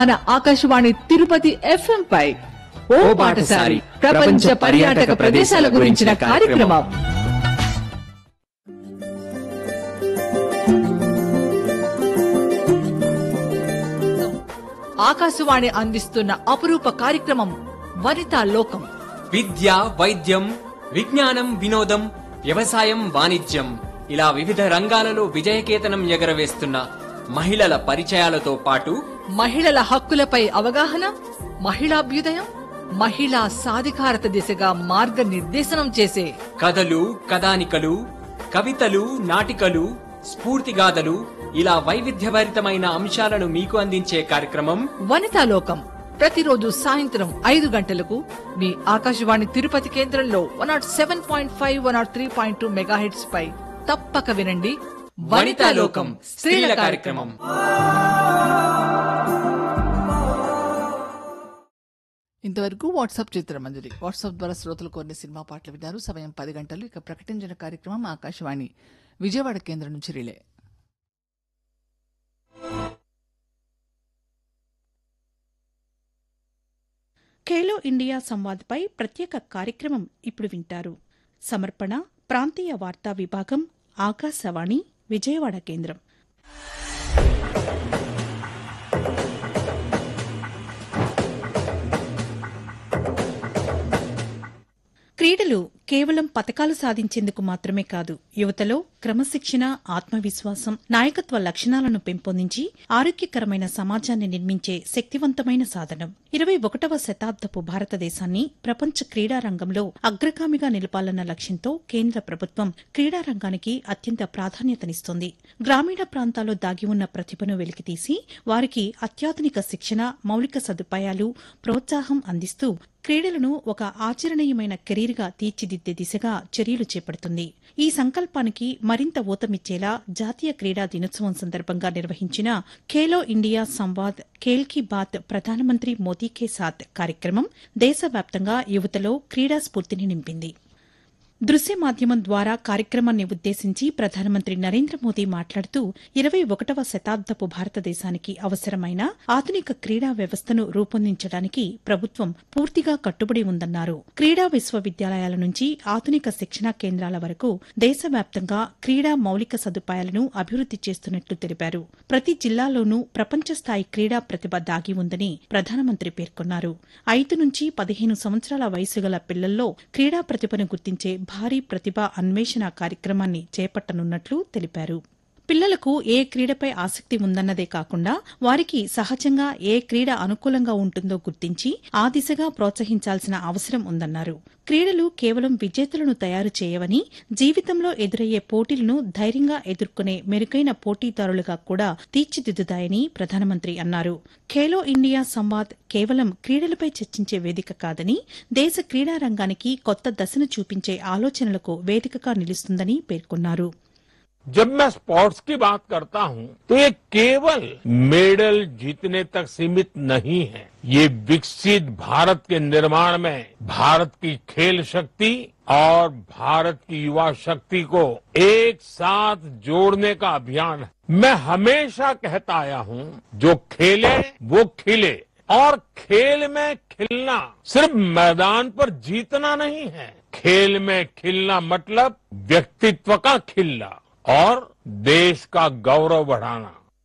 మన ఆకాశవాణి తిరుపతి ఎఫ్ఎం పై ఓ పాటసారి ప్రపంచ పర్యాటక ప్రదేశాల గురించిన కార్యక్రమం ఆకాశవాణి అందిస్తున్న అపురూప కార్యక్రమం వనితా లోకం విద్య వైద్యం విజ్ఞానం వినోదం వ్యవసాయం వాణిజ్యం ఇలా వివిధ రంగాలలో విజయకేతనం ఎగరవేస్తున్న మహిళల పరిచయాలతో పాటు మహిళల హక్కులపై అవగాహన మహిళాభ్యుదయం మహిళా సాధికారత దిశగా మార్గనిర్దేశనం చేసే కథలు కథానికలు కవితలు నాటికలు స్ఫూర్తిగాథలు ఇలా వైవిధ్యభరితమైన అంశాలను మీకు అందించే కార్యక్రమం వనితా లోకం ప్రతిరోజు సాయంత్రం ఐదు గంటలకు మీ ఆకాశవాణి తిరుపతి కేంద్రంలో one nought seven point five one nought three point two mega పై తప్పక వినండి వనితా లోకం స్త్రీల కార్యక్రమం ఇంతవరకు వాట్సాప్ చిత్రమంజరి వాట్సాప్ ద్వారా శ్రోతలు కొన్ని సినిమా పాటలు విన్నారు సమయం పది గంటలు ఇక ప్రకటించిన కార్యక్రమం ఆకాశవాణి విజయవాడ కేంద్రం నుంచి రిలే ఖేలో ఇండియా సంవాద్పై ప్రత్యేక కార్యక్రమం ఇప్పుడు వింటారు సమర్పణ ప్రాంతీయ వార్తా విభాగం ఆకాశవాణి విజయవాడ కేంద్రం క్రీడలు కేవలం పతకాలు సాధించేందుకు మాత్రమే కాదు యువతలో క్రమశిక్షణ ఆత్మవిశ్వాసం నాయకత్వ లక్షణాలను పెంపొందించి ఆరోగ్యకరమైన సమాజాన్ని నిర్మించే శక్తివంతమైన సాధనం ఇరవై ఒకటవ శతాబ్దపు భారతదేశాన్ని ప్రపంచ క్రీడా రంగంలో అగ్రగామిగా నిలపాలన్న లక్ష్యంతో కేంద్ర ప్రభుత్వం క్రీడా రంగానికి అత్యంత ప్రాధాన్యతనిస్తోంది గ్రామీణ ప్రాంతాల్లో దాగి ఉన్న ప్రతిభను వెలికితీసి వారికి అత్యాధునిక శిక్షణ మౌలిక సదుపాయాలు ప్రోత్సాహం అందిస్తూ క్రీడలను ఒక ఆచరణీయమైన కెరీర్గా తీర్చిదిద్దే దిశగా చర్యలు చేపడుతుంది ఈ సంకల్పానికి మరింత ఊతమిచ్చేలా జాతీయ క్రీడా దినోత్సవం సందర్భంగా నిర్వహించిన ఖేలో ఇండియా సంవాద్ ఖేల్ కీ బాత్ ప్రధానమంత్రి మోదీ కే సాత్ కార్యక్రమం దేశవ్యాప్తంగా యువతలో క్రీడా స్ఫూర్తిని నింపింది దృశ్య మాధ్యమం ద్వారా కార్యక్రమాన్ని ఉద్దేశించి ప్రధానమంత్రి నరేంద్ర మోదీ మాట్లాడుతూ ఇరవై ఒకటవ శతాబ్దపు భారతదేశానికి అవసరమైన ఆధునిక క్రీడా వ్యవస్థను రూపొందించడానికి ప్రభుత్వం పూర్తిగా కట్టుబడి ఉందన్నారు క్రీడా విశ్వవిద్యాలయాల నుంచి ఆధునిక శిక్షణా కేంద్రాల వరకు దేశవ్యాప్తంగా క్రీడా మౌలిక సదుపాయాలను అభివృద్ది చేస్తున్నట్లు తెలిపారు ప్రతి జిల్లాలోనూ ప్రపంచ స్థాయి క్రీడా ప్రతిభ దాగి ఉందని ప్రధానమంత్రి పేర్కొన్నారు ఐదు నుంచి పదిహేను సంవత్సరాల వయసు గల పిల్లల్లో క్రీడా ప్రతిభను గుర్తించే భారీ ప్రతిభ అన్వేషణ కార్యక్రమాన్ని చేపట్టనున్నట్లు తెలిపారు పిల్లలకు ఏ క్రీడపై ఆసక్తి ఉందన్నదే కాకుండా వారికి సహజంగా ఏ క్రీడ అనుకూలంగా ఉంటుందో గుర్తించి ఆ దిశగా ప్రోత్సహించాల్సిన అవసరం ఉందన్నారు క్రీడలు కేవలం విజేతలను తయారు చేయవని జీవితంలో ఎదురయ్యే పోటీలను ధైర్యంగా ఎదుర్కొనే మెరుగైన పోటీదారులుగా కూడా తీర్చిదిద్దుతాయని ప్రధానమంత్రి అన్నారు ఖేలో ఇండియా సంవాద్ కేవలం క్రీడలపై చర్చించే వేదిక కాదని దేశ క్రీడా రంగానికి కొత్త దశను చూపించే ఆలోచనలకు వేదికగా నిలుస్తుందని పేర్కొన్నారు जब मैं स्पोर्ट्स की बात करता हूं तो ये केवल मेडल जीतने तक सीमित नहीं है ये विकसित भारत के निर्माण में भारत की खेल शक्ति और भारत की युवा शक्ति को एक साथ जोड़ने का अभियान है मैं हमेशा कहता आया हूं जो खेले वो खिले और खेल में खिलना सिर्फ मैदान पर जीतना नहीं है खेल में खिलना मतलब व्यक्तित्व का खिलना और देश का गौरव बढ़ाना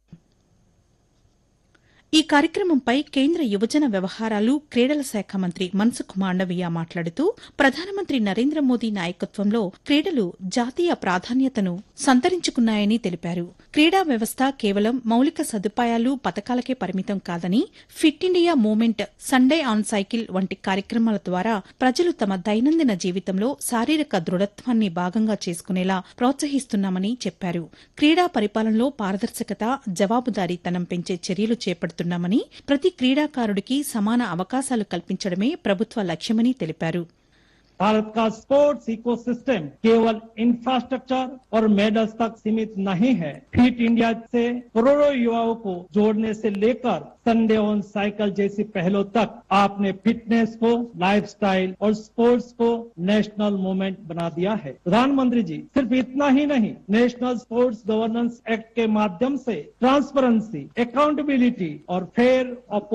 ఈ కార్యక్రమంపై కేంద్ర యువజన వ్యవహారాలు క్రీడల శాఖ మంత్రి మన్సుఖ్ మాండవీయ మాట్లాడుతూ ప్రధానమంత్రి నరేంద్ర మోదీ నాయకత్వంలో క్రీడలు జాతీయ ప్రాధాన్యతను సంతరించుకున్నాయని తెలిపారు క్రీడా వ్యవస్థ కేవలం మౌలిక సదుపాయాలు పథకాలకే పరిమితం కాదని fit India movement Sunday on cycle వంటి కార్యక్రమాల ద్వారా ప్రజలు తమ దైనందిన జీవితంలో శారీరక దృఢత్వాన్ని భాగంగా చేసుకునేలా ప్రోత్సహిస్తున్నామని చెప్పారు క్రీడా పరిపాలనలో పారదర్శకత జవాబుదారీతనం పెంచే చర్యలు చేపడుతున్నామని ప్రతి క్రీడాకారుడికి సమాన అవకాశాలు కల్పించడమే ప్రభుత్వ లక్ష్యమని తెలిపారు भारत का स्पोर्ट्स इकोसिस्टम केवल इंफ्रास्ट्रक्चर और मेडल्स तक सीमित नहीं है फिट इंडिया से करोड़ों युवाओं को जोड़ने से लेकर संडे ऑन साइकिल जैसी पहलों तक आपने फिटनेस को लाइफस्टाइल और स्पोर्ट्स को नेशनल मूवमेंट बना दिया है प्रधानमंत्री जी सिर्फ इतना ही नहीं नेशनल स्पोर्ट्स गवर्नेंस एक्ट के माध्यम से ट्रांसपेरेंसी अकाउंटेबिलिटी और फेयर